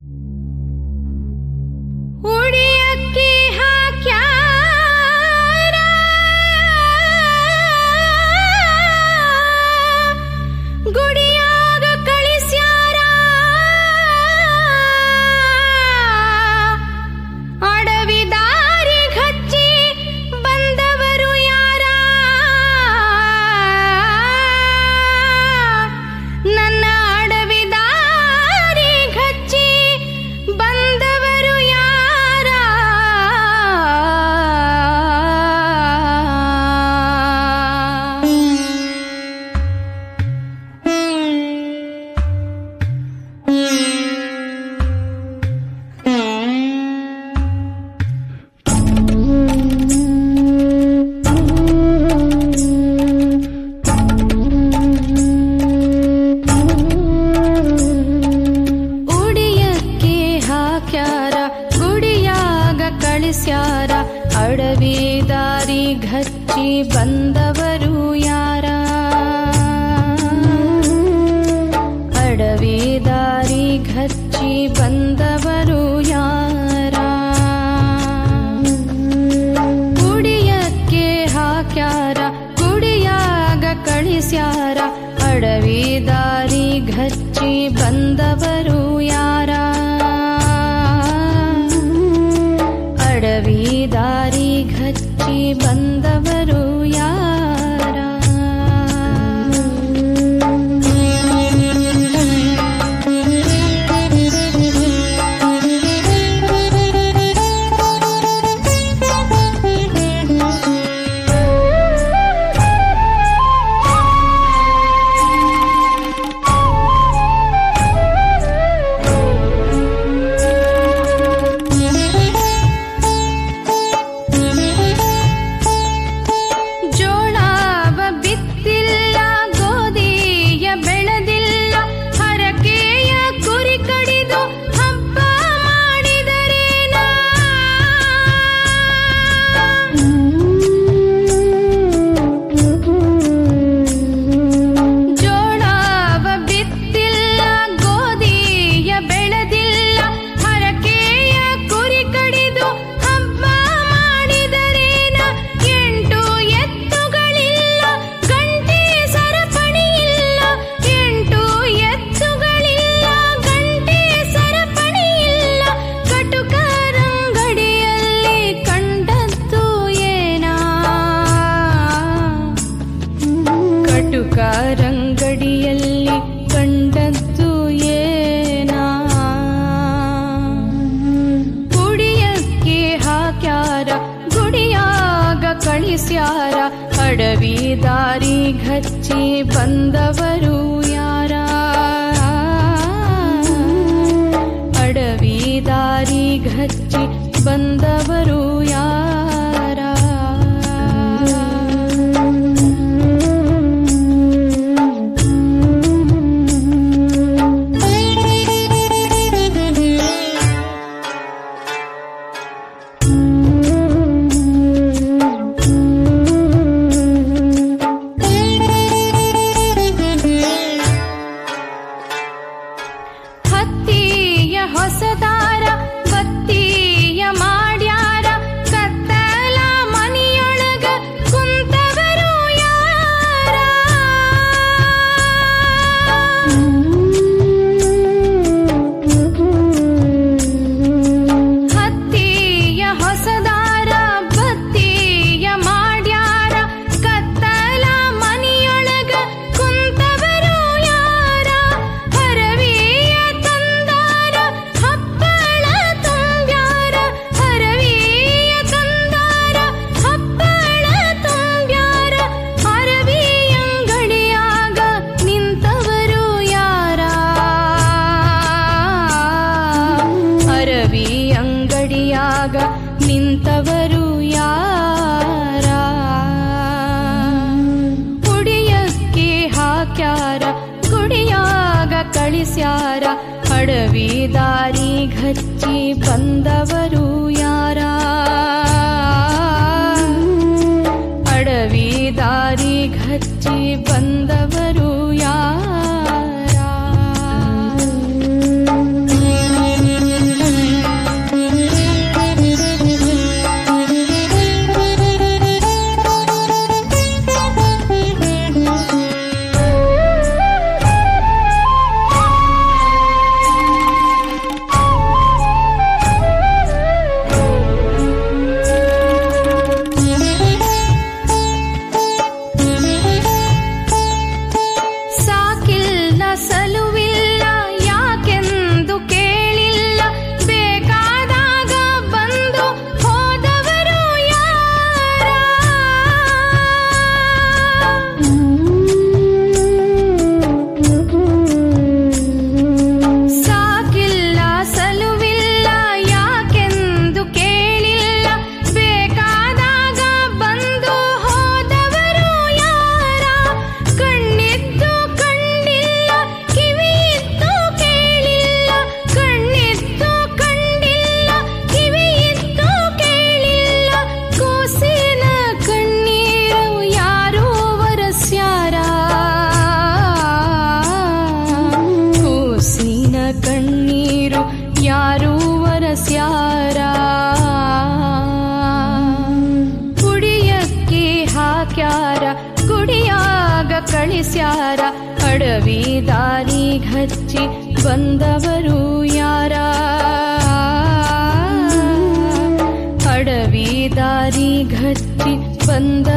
ಉಡಿಯಕ್ಕಿ ಹಾಕ್ಯಾರ ಗುಡಿಯಾಗ ಕಳಿಸ್ಯಾರ ಅಡವಿ ದಾರಿ ಹಚ್ಚಿ ಬಂದವರು ಯಾರ ನನ್ನ ಅಡವಿ ದಾರಿ ಹಚ್ಚಿ ಬಂದವರು ಯಾರ ಉಡಿಯಕ್ಕೆ ಹಾಕ್ಯಾರ ಗುಡಿಯಾಗ ಕಳಿಸ್ಯಾರ ಅಡವಿ ದಾರಿ ಘಚ್ಚಿ ಬಂದವರು ಯಾರ ಅಡವಿ ದಾರಿ ಘಚ್ಚಿ ಬಂದವರು ಯಾರ ಗುಡಿಯಕ್ಕೆ ಹಾಕ್ಯಾರ ಗುಡಿಯಾಗ ಕಳಿಸ್ಯಾರ ಅಡವಿ ದಾರಿ ಘಚ್ಚಿ ಬಂದವರು ಯಾರ ಅಡವಿ ದಾರಿ ಘಚ್ಚಿ ಬಂದವರು ಯಾರ ಜೋಳವ ಬಿತ್ತಿಲ್ಲ ಗೋಧಿಯ ಬೆಳೆದಿಲ್ಲ ಹರಕೆಯ ಕುರಿ ಕಡಿದು ಹಬ್ಬ ಮಾಡಿದರೇನ ಜೋಳವ ಬಿತ್ತಿಲ್ಲ ಗೋಧಿಯ ಬೆಳೆದಿಲ್ಲ ಹರಕೆಯ ಕುರಿ ಕಡಿದು ಹಬ್ಬ ಮಾಡಿದರೇನ ಎಂಟು ಎತ್ತುಗಳಿಲ್ಲ ಗಂಟೆ ಸರಪಣಿ ಇಲ್ಲ ಎಂಟು ಎತ್ತುಗಳಿಲ್ಲ ಗಂಟೆ ಸರಪಣಿ ಇಲ್ಲ ಕಟುಕರಂಗಡಿಯಲ್ಲಿ ಕಂಡದ್ದು ಏನಾ ಕಟುಕರಂಗಡಿಯಲ್ಲಿ ಕಂಡದ್ದು ಏನಾ ಗುಡಿಯಕ್ಕೆ ಹಾಕ್ಯಾರ ಗುಡಿಯಾಗ ಕಳಿಸ್ಯಾರ ಅಡವಿ ದಾರಿ ಘಚ್ಚಿ ಬಂದವರು ಯಾರ ಅಡವಿ ದಾರಿ ಘಚ್ಚಿ ಬಂದವರು ಯಾರ ಹತ್ತಿಯ ಹೊಸದಾರ ಬತ್ತಿಯ ಮಾಡ್ಯಾರ ಕತ್ತಲ ಮನಿಯೊಳಗ ಕುಂತವರು ಯಾರ ಹತ್ತಿಯ ಹೊಸದಾರ ಬತ್ತಿಯ ಮಾಡ್ಯಾರ ಕತ್ತಲ ಮನಿಯೊಳಗ ಕುಂತವರು ಯಾರ ಹರವಿಯ ತಂದಾರ ಹಪ್ಪಳ ತುಂಬ್ಯಾರ ಹರವಿಯ ತಂದಾರ ಹಪ್ಪಳ ತುಂಬ್ಯಾರ ಹರವಿ ಅಂಗಡಿಯಾಗ ನಿಂತವರು ಯಾರ ಅರವಿ ಅಂಗಡಿಯಾಗ ನಿಂತವರು ಯಾರ ಕುಡಿಯಕ್ಕೆ ಹಾಕ್ಯಾರ ಗುಡಿಯಾಗ ಕಳಿಸ್ಯಾರ ಅಡವಿ ದಾರಿ ಘಚ್ಚಿ ಬಂದವರು ಯಾರ ಅಡವಿ ದಾರಿ ಘಚ್ಚಿ ಬಂದವರು ಯಾರ ಹಾಕ್ಯಾರ ಗುಡಿಯಾಗ ಕಳಿಸ್ಯಾರ ಅಡವಿ ದಾರಿ ಘಚ್ಚಿ ಬಂದವರು ಯಾರ ಅಡವಿ ದಾರಿ ಘಚ್ಚಿ ಬಂದ